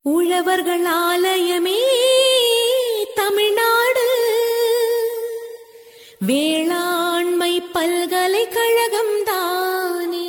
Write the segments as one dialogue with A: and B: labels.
A: உழவர்கள் ஆலயமே தமிழ்நாடு வேளாண்மை பல்கலைக்கழகம் தானே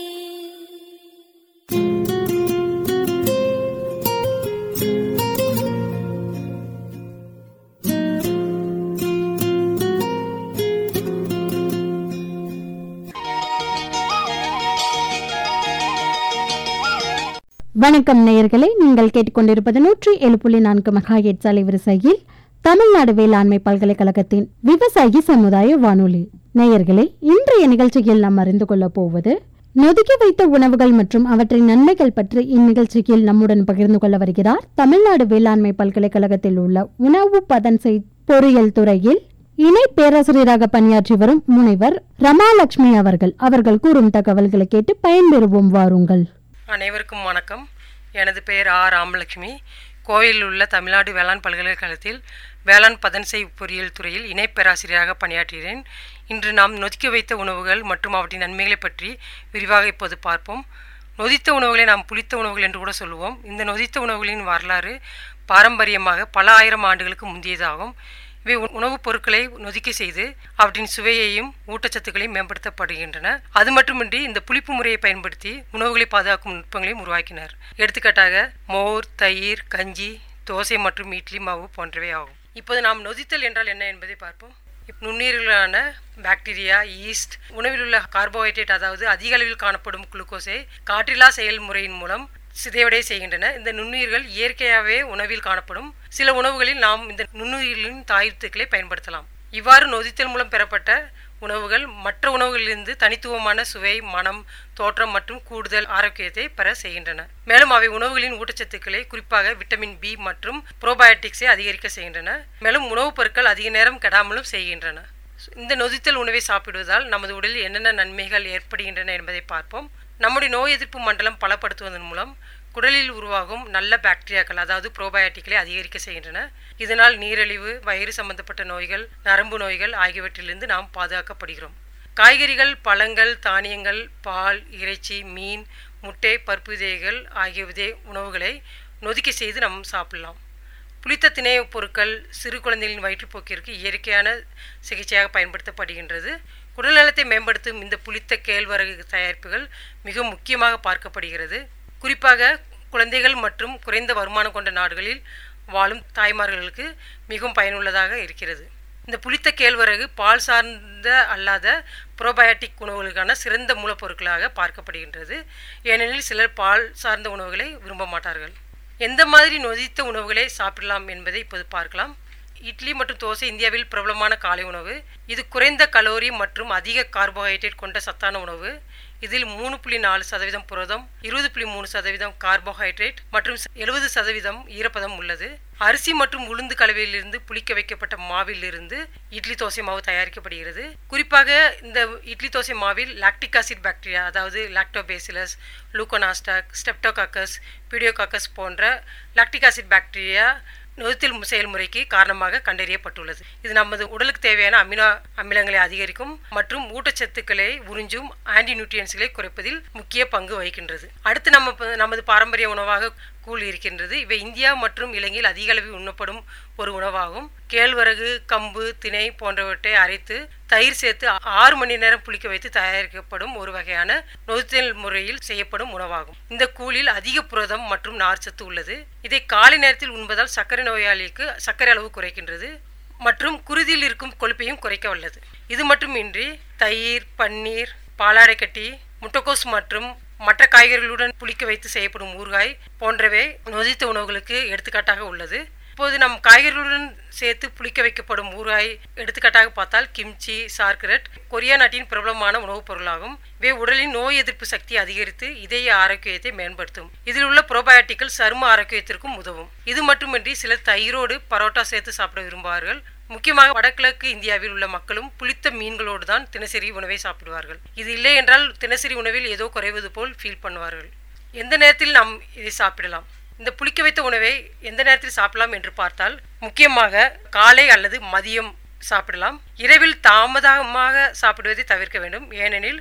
B: வணக்கம் நேயர்களே நீங்கள் கேட்டுக்கொண்டிருப்பது நூற்றி ஏழு புள்ளி நான்கு மெகாஹெட்ஸ் அலைவரிசையில் தமிழ்நாடு வேளாண்மை பல்கலைக்கழகத்தின் விவசாயி சமுதாய வானொலி நேயர்களே இன்றைய நிகழ்ச்சியில் நாம் அறிந்து கொள்ளப் போவது நொதுக்கி வைத்த உணவுகள் மற்றும் அவற்றின் நன்மைகள் பற்றி இந்நிகழ்ச்சியில் நம்முடன் பகிர்ந்து கொள்ள வருகிறார் தமிழ்நாடு வேளாண்மை பல்கலைக்கழகத்தில் உள்ள உணவு பதன்செய் பொறியியல் துறையில் இணை பேராசிரியராக பணியாற்றி வரும் முனைவர் ரமாலட்சுமி அவர்கள் அவர்கள் கூறும் தகவல்களை கேட்டு பயன்பெறுவோம் வாருங்கள்
C: அனைவருக்கும் வணக்கம் எனது பெயர் ஆர் ராமலட்சுமி கோயிலில் உள்ள தமிழ்நாடு வேளாண் பல்கலைக்கழகத்தில் வேளாண் பதன்செய் பொறியியல் துறையில் இணை பேராசிரியராக பணியாற்றுகிறேன் இன்று நாம் நொதிக்க வைத்த உணவுகள் மற்றும் அவற்றின் நன்மைகளை பற்றி விரிவாக இப்போது பார்ப்போம் நொதித்த உணவுகளை நாம் புளித்த உணவுகள் என்று கூட சொல்லுவோம் இந்த நொதித்த உணவுகளின் வரலாறு பாரம்பரியமாக பல ஆயிரம் ஆண்டுகளுக்கு முந்தியதாகும் இவை உ- உணவுப் பொருட்களை நொதிக்க செய்து அவற்றின் சுவையையும் ஊட்டச்சத்துக்களையும் மேம்படுத்தப்படுகின்றன அது மட்டுமின்றி இந்த புளிப்பு முறையை பயன்படுத்தி உணவுகளை பாதுகாக்கும் நுட்பங்களையும் உருவாக்கினர் எடுத்துக்காட்டாக மோர் தயிர் கஞ்சி தோசை மற்றும் இட்லி மாவு போன்றவை ஆகும் இப்போது நாம் நொதித்தல் என்றால் என்ன என்பதை பார்ப்போம் இப் நுண்ணுயிர்களான பாக்டீரியா ஈஸ்ட் உணவில் உள்ள கார்போஹைட்ரேட் அதாவது அதிக அளவில் காணப்படும் குளுக்கோஸை காற்றில்லா செயல்முறையின் மூலம் சிதைவடைய செய்கின்றன இந்த நுண்ணுயிர்கள் இயற்கையாகவே உணவில் காணப்படும் சில உணவுகளில் நாம் இந்த நுண்ணுயிர்களின் தாயுத்துக்களை பயன்படுத்தலாம் இவ்வாறு நொதித்தல் மூலம் பெறப்பட்ட உணவுகள் மற்ற உணவுகளிலிருந்து தனித்துவமான சுவை மனம் தோற்றம் மற்றும் கூடுதல் ஆரோக்கியத்தை பெற செய்கின்றன மேலும் அவை உணவுகளின் ஊட்டச்சத்துக்களை குறிப்பாக விட்டமின் பி மற்றும் புரோபயோட்டிக்ஸை அதிகரிக்க செய்கின்றன மேலும் உணவுப் பொருட்கள் அதிக நேரம் கெடாமலும் செய்கின்றன இந்த நொதித்தல் உணவை சாப்பிடுவதால் நமது உடலில் என்னென்ன நன்மைகள் ஏற்படுகின்றன என்பதை பார்ப்போம் நம்முடைய நோய் எதிர்ப்பு மண்டலம் பலப்படுத்துவதன் மூலம் குடலில் உருவாகும் நல்ல பாக்டீரியாக்கள் அதாவது புரோபயோட்டிக்களை அதிகரிக்க செய்கின்றன இதனால் நீரிழிவு வயிறு சம்பந்தப்பட்ட நோய்கள் நரம்பு நோய்கள் ஆகியவற்றிலிருந்து நாம் பாதுகாக்கப்படுகிறோம் காய்கறிகள் பழங்கள் தானியங்கள் பால் இறைச்சி மீன் முட்டை பருப்பு விதைகள் ஆகிய விதை உணவுகளை நொதிக்க செய்து நாம் சாப்பிடலாம் புளித்த திணை பொருட்கள் சிறு குழந்தைகளின் வயிற்றுப்போக்கிற்கு இயற்கையான சிகிச்சையாக பயன்படுத்தப்படுகின்றது உடல்நலத்தை மேம்படுத்தும் இந்த புளித்த கேழ்வரகு தயாரிப்புகள் மிக முக்கியமாக பார்க்கப்படுகிறது குறிப்பாக குழந்தைகள் மற்றும் குறைந்த வருமானம் கொண்ட நாடுகளில் வாழும் தாய்மார்களுக்கு மிகவும் பயனுள்ளதாக இருக்கிறது இந்த புளித்த கேழ்வரகு பால் சார்ந்த அல்லாத புரோபயோட்டிக் உணவுகளுக்கான சிறந்த மூலப்பொருட்களாக பார்க்கப்படுகின்றது ஏனெனில் சிலர் பால் சார்ந்த உணவுகளை விரும்ப மாட்டார்கள் எந்த மாதிரி நொதித்த உணவுகளை சாப்பிடலாம் என்பதை இப்போது பார்க்கலாம் இட்லி மற்றும் தோசை இந்தியாவில் பிரபலமான காலை உணவு இது குறைந்த கலோரி மற்றும் அதிக கார்போஹைட்ரேட் கொண்ட சத்தான உணவு இதில் மூணு புள்ளி நாலு சதவீதம் புரதம் இருபது புள்ளி மூணு சதவீதம் கார்போஹைட்ரேட் மற்றும் எழுபது சதவீதம் ஈரப்பதம் உள்ளது அரிசி மற்றும் உளுந்து கலவையிலிருந்து புளிக்க வைக்கப்பட்ட மாவிலிருந்து இட்லி தோசை மாவு தயாரிக்கப்படுகிறது குறிப்பாக இந்த இட்லி தோசை மாவில் லாக்டிக் ஆசிட் பாக்டீரியா அதாவது லாக்டோபேசிலஸ் லூகோனாஸ்டாக் ஸ்டெப்டோகாக்கஸ் பிடியோகாக்கஸ் போன்ற லாக்டிக் ஆசிட் பாக்டீரியா நொதித்தல் மு- செயல்முறைக்கு காரணமாக கண்டறியப்பட்டுள்ளது இது நமது உடலுக்கு தேவையான அமினோ அமிலங்களை அதிகரிக்கும் மற்றும் ஊட்டச்சத்துக்களை உறிஞ்சும் ஆன்டி நியூட்ரியன்ஸ்களை குறைப்பதில் முக்கிய பங்கு வகிக்கின்றது அடுத்து நம்ம ப- நமது பாரம்பரிய உணவாக கூழ் இருக்கின்றது இவை இந்தியா மற்றும் இலங்கையில் அதிக அளவில் உண்ணப்படும் ஒரு உணவாகும் கேழ்வரகு கம்பு திணை போன்றவற்றை அரைத்து தயிர் சேர்த்து ஆறு மணி நேரம் புளிக்க வைத்து தயாரிக்கப்படும் ஒரு வகையான நொதித்தல் முறையில் செய்யப்படும் உணவாகும் இந்த கூழில் அதிக புரதம் மற்றும் நார்ச்சத்து உள்ளது இதை காலை நேரத்தில் உண்பதால் சர்க்கரை நோயாளிக்கு சர்க்கரை அளவு குறைக்கின்றது மற்றும் குருதியில் இருக்கும் கொழுப்பையும் குறைக்க வல்லது இது மட்டுமின்றி தயிர் பன்னீர் பாலாடைக்கட்டி முட்டைக்கோஸ் மற்றும் மற்ற காய்கறிகளுடன் புளிக்க வைத்து செய்யப்படும் ஊறுகாய் போன்றவை நொதித்த உணவுகளுக்கு எடுத்துக்காட்டாக உள்ளது இப்போது நம் காய்கறிகளுடன் சேர்த்து புளிக்க வைக்கப்படும் ஊறுகாய் எடுத்துக்காட்டாக பார்த்தால் கிம்ச்சி சார்கரட் கொரியா நாட்டின் பிரபலமான உணவுப் பொருளாகும் இவை உடலின் நோய் எதிர்ப்பு சக்தியை அதிகரித்து இதய ஆரோக்கியத்தை மேம்படுத்தும் இதில் உள்ள புரோபயோட்டிக்கள் சரும ஆரோக்கியத்திற்கும் உதவும் இது மட்டுமின்றி சிலர் தயிரோடு பரோட்டா சேர்த்து சாப்பிட விரும்புவார்கள் முக்கியமாக வடகிழக்கு இந்தியாவில் உள்ள மக்களும் புளித்த மீன்களோடு தான் தினசரி உணவை சாப்பிடுவார்கள் இது இல்லை என்றால் தினசரி உணவில் ஏதோ குறைவது போல் ஃபீல் பண்ணுவார்கள் எந்த நேரத்தில் நாம் இதை சாப்பிடலாம் இந்த புளிக்க வைத்த உணவை எந்த நேரத்தில் சாப்பிடலாம் என்று பார்த்தால் முக்கியமாக காலை அல்லது மதியம் சாப்பிடலாம் இரவில் தாமதமாக சாப்பிடுவதை தவிர்க்க வேண்டும் ஏனெனில்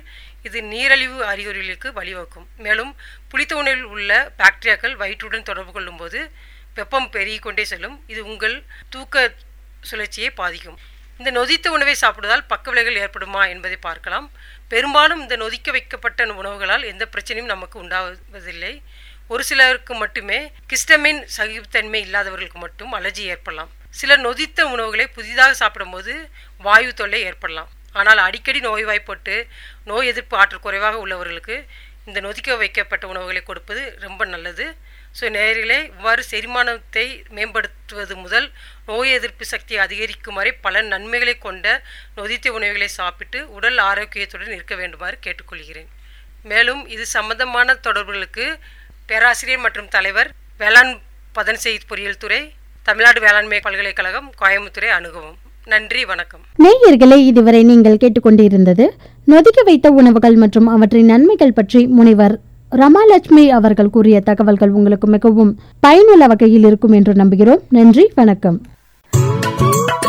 C: இது நீரழிவு அறிகுறிகளுக்கு வழிவகுக்கும் மேலும் புளித்த உணவில் உள்ள பாக்டீரியாக்கள் வயிற்றுடன் தொடர்பு கொள்ளும்போது வெப்பம் பெருகிக் கொண்டே செல்லும் இது உங்கள் தூக்க சுழற்சியை பாதிக்கும் இந்த நொதித்த உணவை சாப்பிடுவதால் பக்க விளைவுகள் ஏற்படுமா என்பதை பார்க்கலாம் பெரும்பாலும் இந்த நொதிக்க வைக்கப்பட்ட உணவுகளால் எந்த பிரச்சனையும் நமக்கு உண்டாவதில்லை ஒரு சிலருக்கு மட்டுமே கிஸ்டமின் சகிப்புத்தன்மை இல்லாதவர்களுக்கு மட்டும் அலர்ஜி ஏற்படலாம் சிலர் நொதித்த உணவுகளை புதிதாக சாப்பிடும்போது வாயு தொல்லை ஏற்படலாம் ஆனால் அடிக்கடி நோய்வாய்ப்பட்டு நோய் எதிர்ப்பு ஆற்றல் குறைவாக உள்ளவர்களுக்கு இந்த நொதிக்க வைக்கப்பட்ட உணவுகளை கொடுப்பது ரொம்ப நல்லது ஸோ நேரிலே இவ்வாறு செரிமானத்தை மேம்படுத்துவது முதல் நோய் எதிர்ப்பு சக்தியை அதிகரிக்கும் வரை பல நன்மைகளை கொண்ட நொதித்த உணவுகளை சாப்பிட்டு உடல் ஆரோக்கியத்துடன் இருக்க வேண்டுமாறு கேட்டுக்கொள்கிறேன் மேலும் இது சம்பந்தமான தொடர்புகளுக்கு பேராசிரியர் மற்றும் தலைவர் வேளாண் பதன்செய் பொறியியல் துறை தமிழ்நாடு வேளாண்மை பல்கலைக்கழகம் கோயம்புத்தூரை அணுகவும் நன்றி வணக்கம்
B: நேயர்களே இதுவரை நீங்கள் கேட்டுக்கொண்டிருந்தது நொதிக்க வைத்த உணவுகள் மற்றும் அவற்றின் நன்மைகள் பற்றி முனைவர் ரமாலட்சுமி அவர்கள் கூறிய தகவல்கள் உங்களுக்கு மிகவும் பயனுள்ள வகையில் இருக்கும் என்று நம்புகிறோம் நன்றி வணக்கம்